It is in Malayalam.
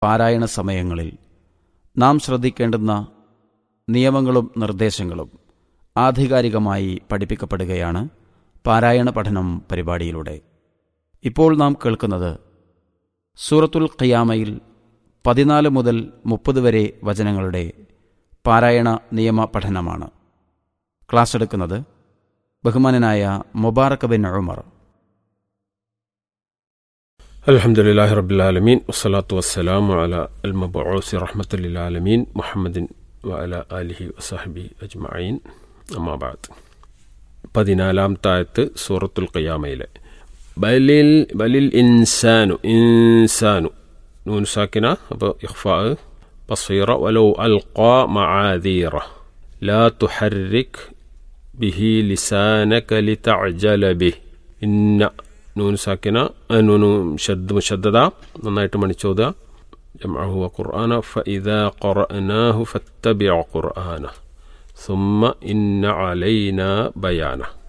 പാരായണ സമയങ്ങളിൽ നാം ശ്രദ്ധിക്കേണ്ടുന്ന നിയമങ്ങളും നിർദ്ദേശങ്ങളും ആധികാരികമായി പഠിപ്പിക്കപ്പെടുകയാണ് പാരായണ പഠനം പരിപാടിയിലൂടെ ഇപ്പോൾ നാം കേൾക്കുന്നത് സൂറത്തുൽ ഖിയാമയിൽ പതിനാല് മുതൽ മുപ്പത് വരെ വചനങ്ങളുടെ പാരായണ നിയമ പഠനമാണ് ക്ലാസ് എടുക്കുന്നത് ബഹുമാനനായ മുബാറക് ബിൻ ഉമർ الحمد لله رب العالمين والصلاة والسلام على المبعوث رحمة للعالمين محمد وعلى آله وصحبه أجمعين أما بعد പതിനാലാമത്തെ ആയത്ത് സൂറത്തുൽ ഖിയാമയിലെ ബലിൽ ബലിൽ ഇൻസാനു ഇൻസാനു നൂൻ സാക്കിന അപ്പോൾ ഇഖ്ഫാ ബസീറ വലോ അൽഖാ മആദീറ ലാ തുഹർരിക് ബിഹി ലിസാനക ലിതഅജല ബിഹ് ഇന്ന നൂൻ സാക്കിന നൂനു ഷദ് മുഷദ്ദദ നന്നായിട്ട് മണിച്ചോദ جمعه وقرآن فإذا قرأناه فاتبع قرآنه ثم إن علينا بيانه